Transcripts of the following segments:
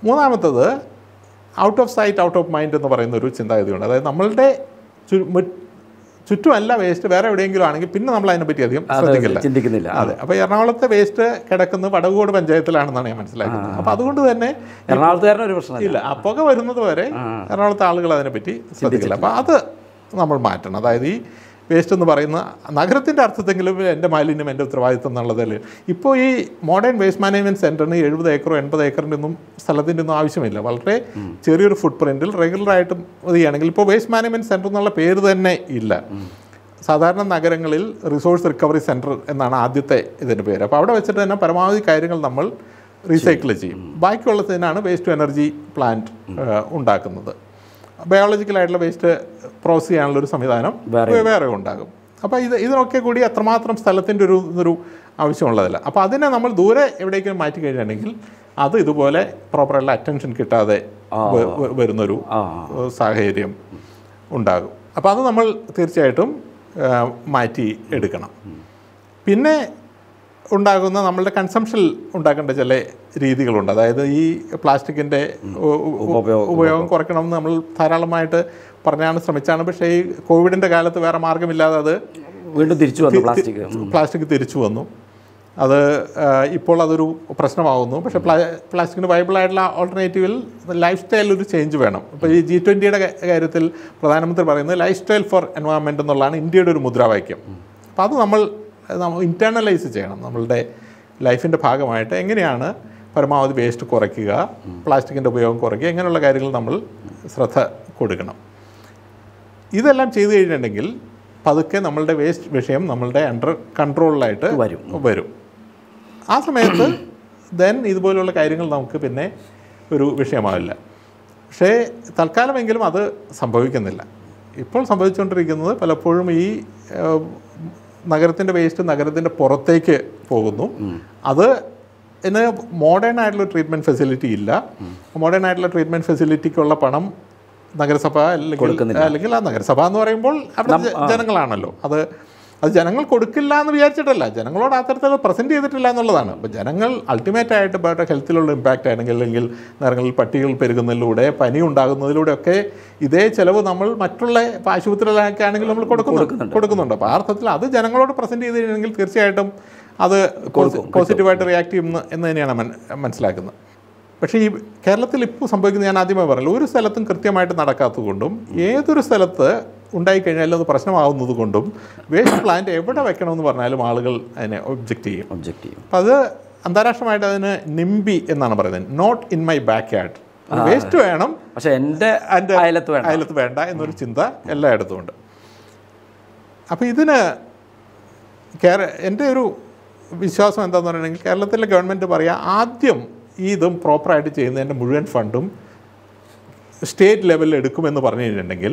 മൂന്നാമത്തത് out of sight out of mind എന്ന് പറയുന്ന ഒരു ചിന്താഗതിയുണ്ട് അതായത് നമ്മളുടെ ചു- മു- ചുറ്റുമല്ല വേസ്റ്റ് വേറെ എവിടെയെങ്കിലും ആണെങ്കിൽ പിന്നെ നമ്മൾ അതിനെപ്പറ്റി അധികം ശ്രദ്ധിക്കില്ല ചിന്തിക്കുന്നില്ല അതെ അപ്പോൾ എറണാകുളത്തെ വേസ്റ്റ് കിടക്കുന്നത് വടകുകോട് പഞ്ചായത്തിലാണെന്നാണ് ഞാൻ മനസ്സിലാക്കുന്നത് അപ്പോൾ അതുകൊണ്ട് തന്നെ എറണാകുളത്തുകാരന് ഒരു പ്രശ്നമില്ല ഇല്ല ആ പുക വരുന്നത് വരെ എറണാകുളത്തെ ആളുകൾ അതിനെപ്പറ്റി ശ്രദ്ധിക്കില്ല അപ്പോൾ അത് നമ്മൾ മാറ്റണം അതായത് ഈ വേസ്റ്റ് എന്ന് പറയുന്ന നഗരത്തിൻ്റെ അർത്ഥത്തെങ്കിലും എൻ്റെ മാലിന്യം എൻ്റെ ഉത്തരവാദിത്തം എന്നുള്ളതിൽ ഇപ്പോൾ ഈ മോഡേൺ വേസ്റ്റ് മാനേജ്മെൻറ്റ് സെൻറ്ററിന് എഴുപത് ഏക്കറോ എൺപത് ഏക്കറിൻ്റെ ഒന്നും സ്ഥലത്തിൻ്റെ ഒന്നും ആവശ്യമില്ല വളരെ ചെറിയൊരു ഫുട് പ്രിൻറ്റിൽ റെഗുലറായിട്ട് ഇത് ചെയ്യുകയാണെങ്കിൽ ഇപ്പോൾ വേസ്റ്റ് മാനേജ്മെൻറ്റ് സെൻറ്റർ എന്നുള്ള പേര് തന്നെ ഇല്ല സാധാരണ നഗരങ്ങളിൽ റിസോഴ്സ് റിക്കവറി സെൻറ്റർ എന്നാണ് ആദ്യത്തെ ഇതിൻ്റെ പേര് അപ്പോൾ അവിടെ വെച്ചിട്ട് തന്നെ പരമാവധി കാര്യങ്ങൾ നമ്മൾ റീസൈക്കിൾ ചെയ്യും ബാക്കിയുള്ളതിനാണ് വേസ്റ്റ് ടു എനർജി പ്ലാന്റ് ഉണ്ടാക്കുന്നത് ബയോളജിക്കലായിട്ടുള്ള വേസ്റ്റ് പ്രോസസ് ചെയ്യാനുള്ള ഒരു സംവിധാനം വേറെ ഉണ്ടാകും അപ്പോൾ ഇത് ഇതിനൊക്കെ കൂടി അത്രമാത്രം സ്ഥലത്തിൻ്റെ ഒരു ഒരു ആവശ്യമുള്ളതല്ല അപ്പോൾ അതിനെ നമ്മൾ ദൂരെ എവിടേക്കും മാറ്റി കഴിഞ്ഞിട്ടുണ്ടെങ്കിൽ അത് ഇതുപോലെ പ്രോപ്പറായിട്ടുള്ള അറ്റൻഷൻ കിട്ടാതെ വ- വ- വരുന്നൊരു ആ ഏഹ് സാഹചര്യം ഉണ്ടാകും അപ്പോൾ അത് നമ്മൾ തീർച്ചയായിട്ടും ഏഹ് മാറ്റി എടുക്കണം പിന്നെ ഉണ്ടാകുന്ന നമ്മളുടെ കൺസംഷൻ ഉണ്ടാക്കേണ്ട ചില രീതികളുണ്ട് അതായത് ഈ പ്ലാസ്റ്റിക്കിൻ്റെ ഉപയോഗം- ഉപയോഗം കുറയ്ക്കണമെന്ന് നമ്മൾ ധാരാളമായിട്ട് പറഞ്ഞാണ് ശ്രമിച്ചാണ് പക്ഷേ ഈ കോവിഡിൻ്റെ കാലത്ത് വേറെ മാർഗമില്ലാതെ അത് വീണ്ടും തിരിച്ചു വന്നു പ്ലാസ്റ്റിക് പ്ലാസ്റ്റിക് തിരിച്ചു വന്നു അത് ആ, ഇപ്പോൾ അതൊരു പ്രശ്നമാകുന്നു പക്ഷേ പ്ലാ പ്ലാസ്റ്റിക്കിന് വൈബിൾ ആയിട്ടുള്ള ഓൾട്ടർനേറ്റീവിൽ ലൈഫ് സ്റ്റൈലിൽ ഒരു ചേഞ്ച് വേണം ഇപ്പോൾ ഈ ജി ട്വൻറ്റിയുടെ കാര്യത്തിൽ പ്രധാനമന്ത്രി പറയുന്നത് ലൈഫ് സ്റ്റൈൽ ഫോർ എൻവയോൺമെൻറ്റ് എന്നുള്ളതാണ് ഇന്ത്യയുടെ ഒരു മുദ്രാവാക്യം അപ്പോൾ അത് നമ്മൾ നമ്മൾ ഇൻറ്റേർണലൈസ് ചെയ്യണം നമ്മളുടെ ലൈഫിൻ്റെ ഭാഗമായിട്ട് എങ്ങനെയാണ് പരമാവധി വേസ്റ്റ് കുറയ്ക്കുക പ്ലാസ്റ്റിക്കിൻ്റെ ഉപയോഗം കുറയ്ക്കുക ഇങ്ങനെയുള്ള കാര്യങ്ങൾ നമ്മൾ ശ്രദ്ധ കൊടുക്കണം ഇതെല്ലാം ചെയ്തു കഴിഞ്ഞിട്ടുണ്ടെങ്കിൽ പതുക്കെ നമ്മളുടെ വേസ്റ്റ് വിഷയം നമ്മളുടെ അണ്ടർ കൺട്രോളിലായിട്ട് വരും. വരും ആ സമയത്ത് ദെൻ ഇതുപോലുള്ള കാര്യങ്ങൾ നമുക്ക് പിന്നെ ഒരു വിഷയമാവില്ല പക്ഷേ തൽക്കാലമെങ്കിലും അത് സംഭവിക്കുന്നില്ല ഇപ്പോൾ സംഭവിച്ചുകൊണ്ടിരിക്കുന്നത് പലപ്പോഴും ഈ നഗരത്തിൻ്റെ വേസ്റ്റ് നഗരത്തിൻ്റെ പുറത്തേക്ക് പോകുന്നു അത് ഇതിന് മോഡേൺ ആയിട്ടുള്ള ട്രീറ്റ്മെൻറ്റ് ഫെസിലിറ്റി ഇല്ല മോഡേൺ ആയിട്ടുള്ള ട്രീറ്റ്മെൻറ്റ് ഫെസിലിറ്റിക്കുള്ള പണം നഗരസഭ അല്ലെങ്കിൽ അല്ലെങ്കിൽ ആ നഗരസഭ എന്ന് പറയുമ്പോൾ അവിടെ ജ- ജനങ്ങളാണല്ലോ അത് അത് ജനങ്ങൾ കൊടുക്കില്ല എന്ന് വിചാരിച്ചിട്ടല്ല ജനങ്ങളോട് അത്തരത്തിൽ പ്രസൻറ്റ് ചെയ്തിട്ടില്ല എന്നുള്ളതാണ് അപ്പോൾ ജനങ്ങൾ അൾട്ടിമേറ്റ് ആയിട്ട് ഇപ്പോൾ ഹെൽത്തിലുള്ള ഇമ്പാക്റ്റ് ആണെങ്കിൽ അല്ലെങ്കിൽ നഗരങ്ങളിൽ പട്ടികൾ പെരുകുന്നതിലൂടെ പനി ഉണ്ടാകുന്നതിലൂടെ ഒക്കെ ഇതേ ചിലവ് നമ്മൾ മറ്റുള്ള ഇപ്പോൾ ആശുപത്രിയിലൊക്കെ ആണെങ്കിൽ നമ്മൾ കൊടുക്കുന്നുണ്ട് കൊടുക്കുന്നുണ്ട് അപ്പോൾ ആ അർത്ഥത്തിൽ അത് ജനങ്ങളോട് പ്രസൻറ്റ് ചെയ്ത് കഴിഞ്ഞെങ്കിൽ തീർച്ചയായിട്ടും അത് പോസിറ്റീവായിട്ട് റിയാക്ട് ചെയ്യുന്നു എന്ന് തന്നെയാണ് മൻ- മനസ്സിലാക്കുന്നത് പക്ഷേ ഈ കേരളത്തിൽ ഇപ്പോൾ സംഭവിക്കുന്നത് ഞാൻ ആദ്യമേ പറഞ്ഞല്ലോ ഒരു സ്ഥലത്തും കൃത്യമായിട്ട് നടക്കാത്തതുകൊണ്ടും ഏതൊരു സ്ഥലത്ത് ഉണ്ടായിക്കഴിഞ്ഞാലും അത് പ്രശ്നമാവുന്നത് കൊണ്ടും വേസ്റ്റ് പ്ലാന്റ് എവിടെ വെക്കണമെന്ന് പറഞ്ഞാലും ആളുകൾ അതിനെ ഒബ്ജക്റ്റ് ചെയ്യും ഒബ്ജക്റ്റ് ചെയ്യും അപ്പം അത് അന്താരാഷ്ട്രമായിട്ട് അതിന് നിംബി എന്നാണ് പറയുന്നത് not in my back yard waste വേണം പക്ഷെ എൻ്റെ എൻ്റെ അയലത്ത് വേണ്ട അയലത്ത് വേണ്ട എന്നൊരു ചിന്ത എല്ലായിടത്തും ഉണ്ട് അപ്പോൾ ഇതിന് കേര എൻ്റെ ഒരു വിശ്വാസം എന്താണെന്ന് പറയുകയാണെങ്കിൽ കേരളത്തിലെ ഗവൺമെൻറ് പറയുക ആദ്യം ഈ ഇതും പ്രോപ്പറായിട്ട് ചെയ്യുന്നതിൻ്റെ മുഴുവൻ ഫണ്ടും സ്റ്റേറ്റ് ലെവലിൽ എടുക്കുമെന്ന് പറഞ്ഞു കഴിഞ്ഞിട്ടുണ്ടെങ്കിൽ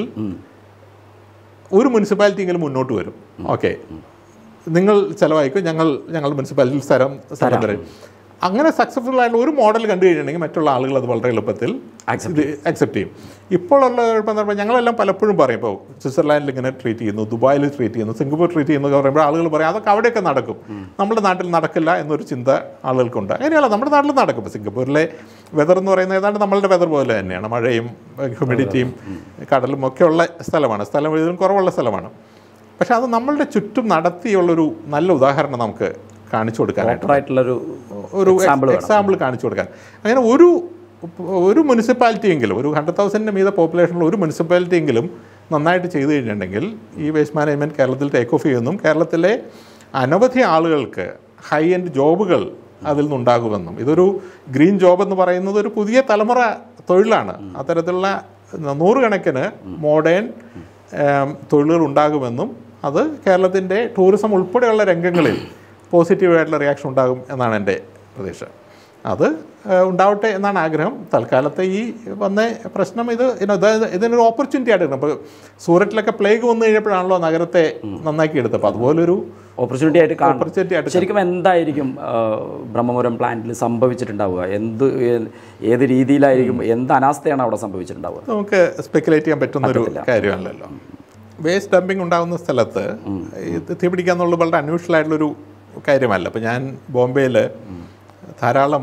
ഒരു മുനിസിപ്പാലിറ്റിയെങ്കിലും മുന്നോട്ട് വരും ഓക്കെ നിങ്ങൾ ചിലവായിക്കും ഞങ്ങൾ ഞങ്ങൾ മുനിസിപ്പാലിറ്റിയിൽ സ്ഥലം സ്ഥലം തരും അങ്ങനെ സക്സസ്ഫുൾ ആയിട്ടുള്ള ഒരു മോഡൽ കണ്ടു കഴിഞ്ഞിട്ടുണ്ടെങ്കിൽ മറ്റുള്ള ആളുകൾ അത് വളരെ എളുപ്പത്തിൽ ഇത് അക്സെപ്റ്റ് ചെയ്യും ഇപ്പോഴുള്ള കുഴപ്പം എന്ന് പറയുമ്പോൾ ഞങ്ങളെല്ലാം പലപ്പോഴും പറയും ഇപ്പോൾ സ്വിറ്റ്സർലാൻഡിൽ ഇങ്ങനെ ട്രീറ്റ് ചെയ്യുന്നു ദുബായിൽ ട്രീറ്റ് ചെയ്യുന്നു സിംഗപ്പൂർ ട്രീറ്റ് ചെയ്യുന്നു എന്ന് പറയുമ്പോൾ ആളുകൾ പറയും അതൊക്കെ അവിടെയൊക്കെ നടക്കും നമ്മുടെ നാട്ടിൽ നടക്കില്ല എന്നൊരു ചിന്ത ആളുകൾക്കുണ്ട് അങ്ങനെയല്ല നമ്മുടെ നാട്ടിൽ നടക്കും ഇപ്പോൾ സിംഗപ്പൂരിലെ വെതർ എന്ന് പറയുന്നത് ഏതാണ്ട് നമ്മളുടെ വെതർ പോലെ തന്നെയാണ് മഴയും ഹ്യൂമിഡിറ്റിയും കടലും ഒക്കെ ഉള്ള സ്ഥലമാണ് സ്ഥലം ഇതിലും കുറവുള്ള സ്ഥലമാണ് പക്ഷെ അത് നമ്മളുടെ ചുറ്റും നടത്തിയുള്ളൊരു നല്ല ഉദാഹരണം നമുക്ക് കാണിച്ചു കൊടുക്കാനായിട്ട് പ്രോപ്പറായിട്ടുള്ളൊരു ഒരു Example വേണം. എക്സാമ്പിൾ കാണിച്ചു കൊടുക്കാൻ അങ്ങനെ ഒരു ഒരു മുനിസിപ്പാലിറ്റി എങ്കിലും ഒരു ഹൺഡ്രഡ് തൗസൻഡിന് മീതെ പോപ്പുലേഷനുള്ള ഒരു മുനിസിപ്പാലിറ്റി എങ്കിലും നന്നായിട്ട് ചെയ്തു കഴിഞ്ഞിട്ടുണ്ടെങ്കിൽ ഈ വേസ്റ്റ് മാനേജ്മെൻറ്റ് കേരളത്തിൽ ടേക്ക് ഓഫ് ചെയ്യുമെന്നും കേരളത്തിലെ അനവധി ആളുകൾക്ക് ഹൈ എൻഡ് ജോബുകൾ അതിൽ നിന്നുണ്ടാകുമെന്നും ഇതൊരു ഗ്രീൻ ജോബ് എന്ന് പറയുന്നത് ഒരു പുതിയ തലമുറ തൊഴിലാണ് അത്തരത്തിലുള്ള നൂറുകണക്കിന് മോഡേൺ തൊഴിലുകൾ ഉണ്ടാകുമെന്നും അത് കേരളത്തിൻ്റെ ടൂറിസം ഉൾപ്പെടെയുള്ള രംഗങ്ങളിൽ പോസിറ്റീവായിട്ടുള്ള റിയാക്ഷൻ ഉണ്ടാകും എന്നാണ് എൻ്റെ പ്രതീക്ഷ അത് ഏഹ്, ഉണ്ടാവട്ടെ എന്നാണ് ആഗ്രഹം തൽക്കാലത്തെ ഈ വന്ന പ്രശ്നം ഇത് ഇനോ, ഇത് ഇതിനൊരു ഓപ്പർച്യൂണിറ്റി ആയിട്ട് എടുക്കണം ഇപ്പോൾ സൂററ്റിലൊക്കെ പ്ലേഗ് വന്നു കഴിഞ്ഞപ്പോഴാണല്ലോ നഗരത്തെ നന്നാക്കി എടുത്തത് അപ്പോൾ അതുപോലൊരു ഓപ്പർച്യൂണിറ്റി ആയിട്ട് കാണണം ഓപ്പർച്യൂണിറ്റി ആയിട്ട് ശരിക്കും എന്തായിരിക്കും ആ, ബ്രഹ്മപുരം പ്ലാന്റിൽ സംഭവിച്ചിട്ടുണ്ടാവുക എന്ത് ഏ- ഏത് രീതിയിലായിരിക്കും എന്ത് അനാസ്ഥയാണ് അവിടെ സംഭവിച്ചിട്ടുണ്ടാവുക നമുക്ക് സ്പെക്കുലേറ്റ് ചെയ്യാൻ പറ്റുന്ന ഒരു കാര്യമല്ലല്ലോ വേസ്റ്റ് ഡംപിങ് ഉണ്ടാകുന്ന സ്ഥലത്ത് ഇത് തീ പിടിക്കുക എന്നുള്ളത് വളരെ അൺയൂഷ്വൽ ആയിട്ടുള്ളൊരു കാര്യമല്ല അപ്പോൾ ഞാൻ ബോംബെയിൽ ധാരാളം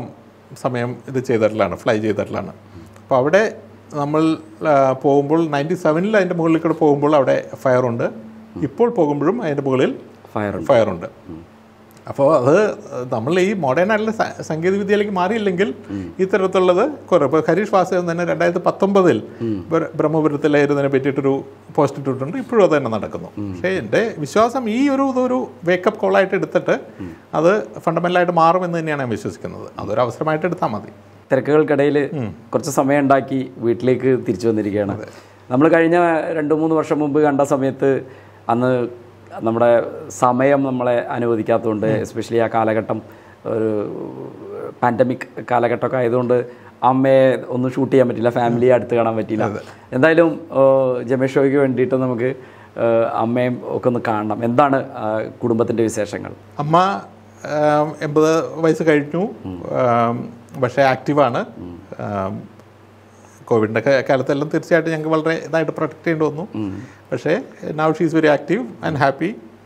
സമയം ഇത് ചെയ്തിട്ടുള്ളതാണ് ഫ്ലൈ ചെയ്തിട്ടുള്ളതാണ് അപ്പോൾ അവിടെ നമ്മൾ ആ, പോകുമ്പോൾ നയൻറ്റി സെവനിൽ അതിൻ്റെ മുകളിൽ കൂടെ പോകുമ്പോൾ അവിടെ ഫയറുണ്ട് ഇപ്പോൾ പോകുമ്പോഴും അതിൻ്റെ മുകളിൽ ഫയർ ഫയറുണ്ട് അപ്പോൾ അത് നമ്മൾ ഈ മോഡേൺ ആയിട്ടുള്ള സ- സാങ്കേതിക വിദ്യയിലേക്ക് മാറിയില്ലെങ്കിൽ ഇത്തരത്തിലുള്ളത് കുറേ ഇപ്പോൾ ഹരീഷ് വാസുദേവൻ തന്നെ രണ്ടായിരത്തി പത്തൊമ്പതിൽ ബ്രഹ്മപുരത്തിലായിരുന്നതിനെ പറ്റിയിട്ടൊരു പോസ്റ്റ് ഇട്ടിട്ടുണ്ട് ഇപ്പോഴും അത് തന്നെ നടക്കുന്നു പക്ഷേ എൻ്റെ വിശ്വാസം ഈ ഒരു ഇതൊരു വേക്കപ്പ് കോളായിട്ട് എടുത്തിട്ട് അത് ഫണ്ടമെൻ്റലായിട്ട് മാറുമെന്ന് തന്നെയാണ് ഞാൻ വിശ്വസിക്കുന്നത് അതൊരു അവസരമായിട്ട് എടുത്താൽ മതി തിരക്കുകൾക്കിടയിൽ കുറച്ച് സമയം ഉണ്ടാക്കി വീട്ടിലേക്ക് തിരിച്ചു വന്നിരിക്കുകയാണ് നമ്മൾ കഴിഞ്ഞ രണ്ട് മൂന്ന് വർഷം മുമ്പ് കണ്ട സമയത്ത് അന്ന് നമ്മുടെ സമയം നമ്മളെ അനുവദിക്കാത്തതുകൊണ്ട് എസ്പെഷ്യലി ആ കാലഘട്ടം ഒരു പാൻഡമിക് കാലഘട്ടമൊക്കെ ആയതുകൊണ്ട് അമ്മയെ ഒന്നും ഷൂട്ട് ചെയ്യാൻ പറ്റില്ല ഫാമിലിയെ അടുത്ത് കാണാൻ പറ്റില്ല എന്തായാലും ഏഹ്, ജമേഷ് ഷോയ്ക്ക് വേണ്ടിയിട്ട് നമുക്ക് ഏഹ്, അമ്മയും ഒക്കെ ഒന്ന് കാണണം എന്താണ് ആ, കുടുംബത്തിൻ്റെ വിശേഷങ്ങൾ അമ്മ ആം, എൺപത് വയസ്സ് കഴിഞ്ഞു ആം, പക്ഷേ ആക്റ്റീവാണ് ആം, കോവിഡിൻ്റെ ക- കാലത്തെല്ലാം തീർച്ചയായിട്ടും ഞങ്ങൾക്ക് വളരെ ഇതായിട്ട് പ്രൊട്ടക്ട് ചെയ്യേണ്ടി വന്നു പക്ഷേ now she's very active and happy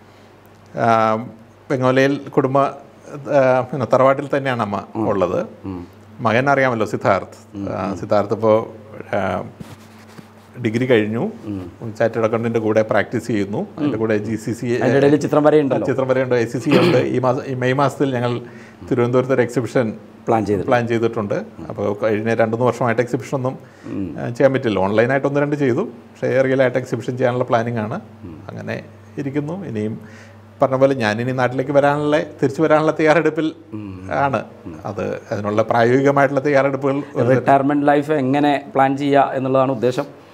ബംഗാലയിൽ കുടുംബ ആ, പിന്നെ തറവാട്ടിൽ തന്നെയാണ് അമ്മ ഉള്ളത് മകൻ അറിയാമല്ലോ സിദ്ധാർത്ഥ് ആ, സിദ്ധാർത്ഥ് ഇപ്പോൾ ഡിഗ്രി കഴിഞ്ഞു ചാർട്ടേഡ് അക്കൗണ്ടിൻ്റെ കൂടെ പ്രാക്ടീസ് ചെയ്യുന്നു അതിൻ്റെ കൂടെ ജി സി സി അതിൻ്റെ ഇടയിൽ ചിത്രം വരെയുണ്ടല്ലോ ചിത്രം വരെയുണ്ട് എ സി സി ഉണ്ട് ഈ മാസം ഈ മെയ് മാസത്തിൽ ഞങ്ങൾ തിരുവനന്തപുരത്ത് ഒരു എക്സിബിഷൻ പ്ലാൻ ചെയ്ത് പ്ലാൻ ചെയ്തിട്ടുണ്ട് അപ്പോൾ കഴിഞ്ഞ രണ്ട് മൂന്ന് വർഷമായിട്ട് എക്സിബിഷൻ ഒന്നും ആ, ചെയ്യാൻ പറ്റില്ല ഓൺലൈനായിട്ട് ഒന്ന് രണ്ട് ചെയ്തു പക്ഷേ റിയലായിട്ട് എക്സിബിഷൻ ചെയ്യാനുള്ള പ്ലാനിങ് ആണ് അങ്ങനെ ഇരിക്കുന്നു ഇനിയും പറഞ്ഞ പോലെ ഞാനിനി നാട്ടിലേക്ക് വരാനുള്ള തിരിച്ചു വരാനുള്ള തയ്യാറെടുപ്പിൽ ആണ് അത് അതിനുള്ള പ്രായോഗികമായിട്ടുള്ള തയ്യാറെടുപ്പുകൾ റിട്ടയർമെന്റ് ലൈഫ് എങ്ങനെ പ്ലാൻ ചെയ്യുക എന്നുള്ളതാണ് ഉദ്ദേശം